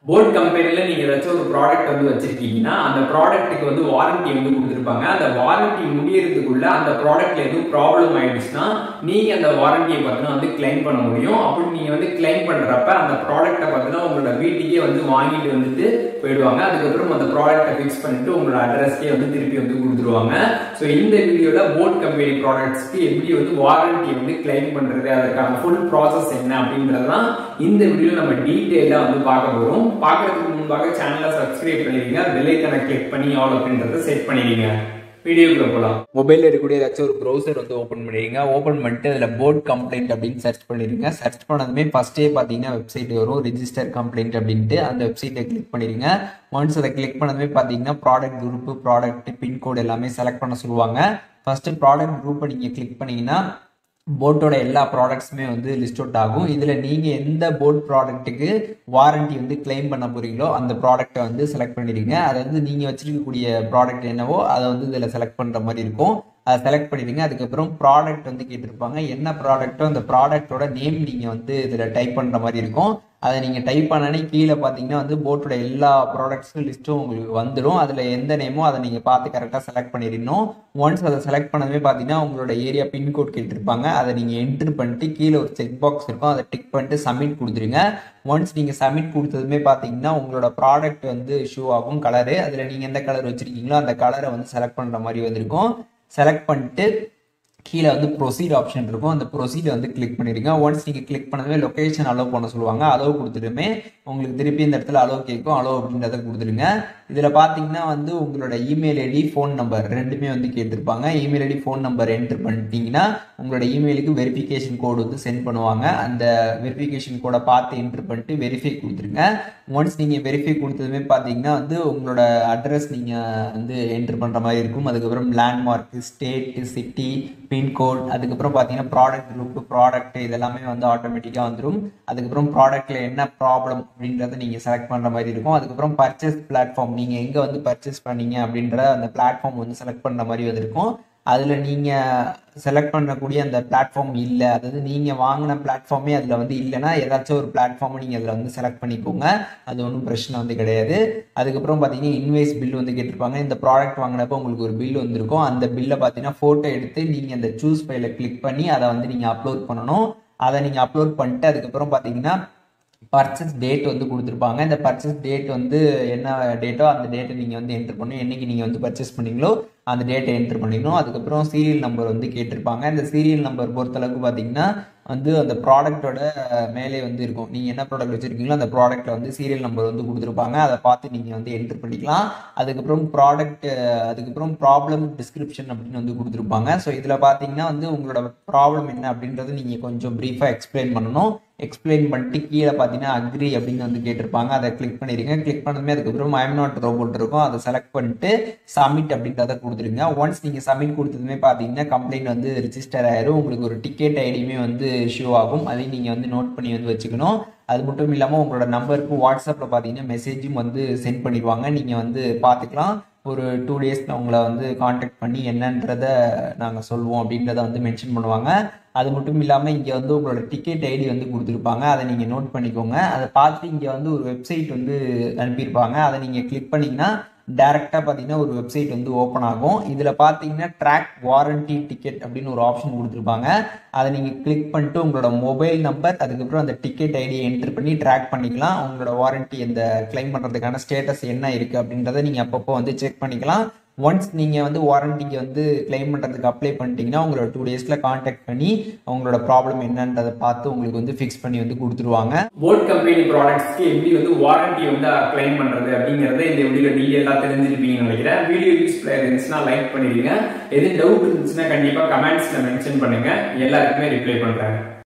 boat கம்பெனில நீங்க ஏதாச்சும் ஒரு ப்ராடக்ட் வந்து வச்சிருக்கீங்கன்னா அந்த ப்ராடக்ட்டுக்கு வந்து வாரண்டி வந்து கொடுத்துருப்பாங்க அந்த வாரண்டி முடியறதுக்குள்ள அந்த ப்ராடக்ட்ல எதுவும் ப்ராப்ளம் ஆயிடுச்சுன்னா நீங்க அந்த வாரண்டியை பார்த்தீங்கன்னா வந்து கிளைம் பண்ண முடியும் அப்படி நீங்க வந்து கிளைம் பண்றப்ப அந்த ப்ராடக்ட்டை பார்த்தீங்கன்னா உங்களோட வீட்டுக்கே வந்து வாங்கிட்டு வந்துட்டு போயிடுவாங்க அதுக்கப்புறம் அந்த ப்ராடக்ட்டை ஃபிக்ஸ் பண்ணிட்டு உங்களோட அட்ரஸ்க்கே வந்து திருப்பி வந்து கொடுத்துருவாங்க ஸோ இந்த வீடியோல போட் கம்பெனி ப்ராடக்ட்ஸ்க்கு எப்படி வந்து வாரண்டி வந்து கிளைம் பண்றது அதற்கான ஃபுல் ப்ராசஸ் என்ன அப்படின்றதெல்லாம் இந்த வீடியோ நம்ம டீட்டெயிலாக வந்து பார்க்க போகிறோம் பார்க்கறதுக்கு முன்பாக சேனலை சப்ஸ்கிரைப் பண்ணிடுங்க பெல் ஐக்கனை கிளிக் பண்ணி ஆல் அப்படின்றத செட் பண்ணிடுங்க வீடியோக்குள்ள போகலாம் மொபைலில் இருக்கக்கூடிய ஏதாச்சும் ஒரு ப்ரௌசர் வந்து ஓப்பன் பண்ணிடுங்க ஓப்பன் பண்ணிட்டு அதில் போர்ட் கம்ப்ளைண்ட் அப்படின்னு சர்ச் பண்ணிடுங்க சர்ச் பண்ணதுமே ஃபஸ்ட்டே பார்த்தீங்கன்னா வெப்சைட் வரும் ரிஜிஸ்டர் கம்ப்ளைண்ட் அப்படின்ட்டு அந்த வெப்சைட்டை கிளிக் பண்ணிடுங்க ஒன்ஸ் அதை கிளிக் பண்ணதுமே பார்த்தீங்கன்னா ப்ராடக்ட் குரூப் ப்ராடக்ட் பின்கோடு எல்லாமே செலக்ட் பண்ண சொல்லுவாங்க ஃபஸ்ட்டு ப்ராடக்ட் குரூப்பை நீங்கள் கிளிக் பண்ணீங்கன்னா போட்டோட எல்லா ப்ராடக்ட்ஸுமே வந்து லிஸ்ட் அவுட் ஆகும் இதில் நீங்கள் எந்த போட் ப்ராடக்ட்டுக்கு வாரண்டி வந்து கிளைம் பண்ண போறீங்களோ அந்த ப்ராடக்ட்டை வந்து செலக்ட் பண்ணிடுங்க அதை வந்து நீங்கள் வச்சிருக்கக்கூடிய ப்ராடக்ட் என்னவோ அதை வந்து இதில் செலக்ட் பண்ணுற மாதிரி இருக்கும் அதை செலக்ட் பண்ணிடுங்க அதுக்கப்புறம் ப்ராடக்ட் வந்து கேட்டிருப்பாங்க என்ன ப்ராடக்ட்டோ அந்த ப்ராடக்ட்டோட நேம் நீங்கள் வந்து இதில் டைப் பண்ணுற மாதிரி இருக்கும் அதை நீங்கள் டைப் பண்ணனே கீழே பார்த்தீங்கன்னா வந்து போட்டோட எல்லா ப்ராடக்ட்ஸும் லிஸ்ட்டும் உங்களுக்கு வந்துடும் அதில் எந்த நேமோ அதை நீங்கள் பார்த்து கரெக்டாக செலக்ட் பண்ணிடணும் ஒன்ஸ் அதை செலக்ட் பண்ணதுமே பார்த்தீங்கன்னா உங்களோட ஏரியா பின்கோட் கேட்டிருப்பாங்க அதை நீங்கள் என்ட்ரு பண்ணிட்டு கீழே ஒரு செக் பாக்ஸ் இருக்கும் அதை டிக் பண்ணிட்டு சப்மிட் கொடுத்துருங்க ஒன்ஸ் நீங்கள் சப்மிட் கொடுத்ததுமே பார்த்தீங்கன்னா உங்களோட ப்ராடக்ட் வந்து ஷூ ஆகும் கலரு அதில் நீங்கள் எந்த கலர் வச்சுருக்கீங்களோ அந்த கலரை வந்து செலக்ட் பண்ணுற மாதிரி வந்திருக்கும் செலக்ட் பண்ணிட்டு கீழே வந்து ப்ரொசீட் ஆப்ஷன் இருக்கும் அந்த ப்ரொசீட் வந்து கிளிக் பண்ணிடுங்க ஒன்ஸ் நீங்கள் கிளிக் பண்ணதுமே லொக்கேஷன் அலோவ் பண்ண சொல்லுவாங்க அலோவ் கொடுத்துட்டுமே உங்களுக்கு திருப்பி இந்த இடத்துல அலோவ் கேட்கும் அலோவ் அப்படின்றத கொடுத்துருங்க இதில் பார்த்தீங்கன்னா வந்து உங்களோட இமெயில் ஐடி ஃபோன் நம்பர் ரெண்டுமே வந்து கேட்டிருப்பாங்க email ID phone number entry பண்ணிட்டீங்கன்னா உங்களோட இமெயிலுக்கு வெரிஃபிகேஷன் கோடு வந்து சென்ட் பண்ணுவாங்க அந்த வெரிஃபிகேஷன் கோடை பார்த்து என்ட்ரு பண்ணிட்டு வெரிஃபை கொடுத்துருங்க ஒன்ஸ் நீங்கள் வெரிஃபை கொடுத்ததுமே பார்த்தீங்கன்னா வந்து உங்களோட அட்ரஸ் நீங்கள் வந்து என்ட்ரு பண்ணுற மாதிரி இருக்கும் அதுக்கப்புறம் லேண்ட்மார்க் ஸ்டேட்டு சிட்டி பின்கோட் அதுக்கப்புறம் பார்த்தீங்கன்னா ப்ராடக்ட் குரூப் ப்ராடக்ட் இதெல்லாமே வந்து ஆட்டோமேட்டிக்காக வந்துடும் அதுக்கப்புறம் ப்ராடக்ட்டில் என்ன ப்ராப்ளம் அப்படின்றத நீங்கள் செலக்ட் பண்ணுற மாதிரி இருக்கும் அதுக்கப்புறம் பர்ச்சேஸ் பிளாட்ஃபார்ம் நீங்கள் எங்கே வந்து பர்ச்சேஸ் பண்ணீங்க அப்படின்ற அந்த பிளாட்ஃபார்ம் வந்து செலக்ட் பண்ணுற மாதிரி வந்திருக்கும் அதில் நீங்கள் செலக்ட் பண்ணக்கூடிய அந்த பிளாட்ஃபார்ம் இல்லை அதாவது நீங்கள் வாங்கின பிளாட்ஃபார்மே அதில் வந்து இல்லைன்னா ஏதாச்சும் ஒரு பிளாட்ஃபார்மை நீங்கள் அதில் வந்து செலக்ட் பண்ணிக்கோங்க அது ஒன்றும் பிரச்சனை வந்து கிடையாது அதுக்கப்புறம் பார்த்தீங்கன்னா இன்வைஸ் பில் வந்து கேட்டிருப்பாங்க இந்த ப்ராடக்ட் வாங்கினப்போ உங்களுக்கு ஒரு பில் வந்திருக்கும் அந்த பில்லை பார்த்தீங்கன்னா ஃபோட்டோ எடுத்து நீங்கள் அந்த சூஸ் ஃபைலை கிளிக் பண்ணி அதை வந்து நீங்கள் அப்லோட் பண்ணணும் அதை நீங்கள் அப்லோட் பண்ணிட்டு அதுக்கப்புறம் பார்த்தீங்கன்னா பர்ச்சேஸ் டேட் வந்து கொடுத்துருப்பாங்க இந்த பர்ச்சேஸ் டேட் வந்து என்ன டேட்டோ அந்த டேட்டை நீங்கள் வந்து என்ட்ரு பண்ணணும் என்றைக்கு நீங்கள் வந்து பர்ச்சேஸ் பண்ணீங்களோ அந்த டேட்டை என்ட்ரு பண்ணிக்கணும் அதுக்கப்புறம் சீரியல் நம்பர் வந்து கேட்டிருப்பாங்க இந்த சீரியல் நம்பர் பொறுத்தளவுக்கு பார்த்தீங்கன்னா வந்து அந்த ப்ராடக்ட்டோட மேலே வந்து இருக்கும் நீங்கள் என்ன ப்ராடக்ட் வச்சுருக்கீங்களோ அந்த ப்ராடக்ட்டில் வந்து சீரியல் நம்பர் வந்து கொடுத்துருப்பாங்க அதை பார்த்து நீங்கள் வந்து என்ட்ரு பண்ணிக்கலாம் அதுக்கப்புறம் ப்ராடக்ட் அதுக்கப்புறம் ப்ராப்ளம் டிஸ்கிரிப்ஷன் அப்படின்னு வந்து கொடுத்துருப்பாங்க ஸோ இதில் பார்த்தீங்கன்னா வந்து உங்களோட ப்ராப்ளம் என்ன அப்படின்றத நீங்கள் கொஞ்சம் ப்ரீஃபாக எக்ஸ்பிளைன் பண்ணணும் எக்ஸ்பிளைன் பண்ணிட்டு கீழே பார்த்தீங்கன்னா அக்ரி அப்படின்னு வந்து கேட்டிருப்பாங்க அதை கிளிக் பண்ணிடுங்க கிளிக் பண்ணதுமே அதுக்கப்புறம் ஐம் நாட் ரோபோட் இருக்கும் அதை செலக்ட் பண்ணிட்டு சப்மிட் அப்படின்றத கொடுத்துருங்க ஒன்ஸ் நீங்கள் சப்மிட் கொடுத்ததுமே பார்த்தீங்கன்னா கம்ப்ளைண்ட் வந்து ரிஜிஸ்டர் ஆயிரும் உங்களுக்கு ஒரு டிக்கெட் ஐடியுமே வந்து இஷ்யூ ஆகும் அதையும் நீங்கள் வந்து நோட் பண்ணி வந்து வச்சுக்கணும் அது மட்டும் இல்லாமல் உங்களோட நம்பருக்கு வாட்ஸ்அப்பில் பார்த்தீங்கன்னா மெசேஜும் வந்து சென்ட் பண்ணிடுவாங்க நீங்கள் வந்து பார்த்துக்கலாம் ஒரு டூ டேஸில் உங்களை வந்து காண்டாக்ட் பண்ணி என்னன்றத நாங்கள் சொல்லுவோம் அப்படின்றத வந்து மென்ஷன் பண்ணுவாங்க அது மட்டும் இல்லாமல் இங்கே வந்து உங்களோட டிக்கெட் ஐடி வந்து கொடுத்துருப்பாங்க அதை நீங்கள் நோட் பண்ணிக்கோங்க அதை பார்த்துட்டு இங்கே வந்து ஒரு வெப்சைட் வந்து அனுப்பியிருப்பாங்க அதை நீங்கள் கிளிக் பண்ணிங்கன்னா டேரெக்டாக பார்த்தீங்கன்னா ஒரு வெப்சைட் வந்து ஓப்பன் ஆகும் இதில் பார்த்தீங்கன்னா ட்ராக் வாரண்டி டிக்கெட் அப்படின்னு ஒரு ஆப்ஷன் கொடுத்துருப்பாங்க அதை நீங்கள் கிளிக் பண்ணிட்டு உங்களோட மொபைல் நம்பர் அதுக்கப்புறம் அந்த டிக்கெட் ஐடியை என்ட்ரு பண்ணி ட்ராக் பண்ணிக்கலாம் உங்களோட வாரண்டி அந்த கிளைம் பண்ணுறதுக்கான ஸ்டேட்டஸ் என்ன இருக்குது அப்படின்றத நீங்கள் அப்பப்போ வந்து செக் பண்ணிக்கலாம் ஒன்ஸ் நீங்கள் வந்து வாரண்டிக்கு வந்து கிளைம் பண்ணுறதுக்கு அப்ளை பண்ணிட்டீங்கன்னா உங்களோட டூ டேஸில் காண்டாக்ட் பண்ணி உங்களோட ப்ராப்ளம் என்னன்றதை பார்த்து உங்களுக்கு வந்து ஃபிக்ஸ் பண்ணி வந்து கொடுத்துருவாங்க போட் கம்பெனி ப்ராடக்ட்ஸ்க்கு எப்படி வந்து வாரண்டி வந்து கிளைம் பண்றது அப்படிங்கறத இந்த வீடியோ டீடைலா தெரிஞ்சிருப்பீங்கன்னு நினைக்கிறேன் வீடியோ யூஸ்ஃபுல்லா இருந்துச்சுன்னா லைக் பண்ணிடுங்க எது டவுட் இருந்துச்சுன்னா கண்டிப்பா கமெண்ட்ஸ்ல மென்ஷன் பண்ணுங்க எல்லாருக்குமே ரிப்ளை பண்றேன்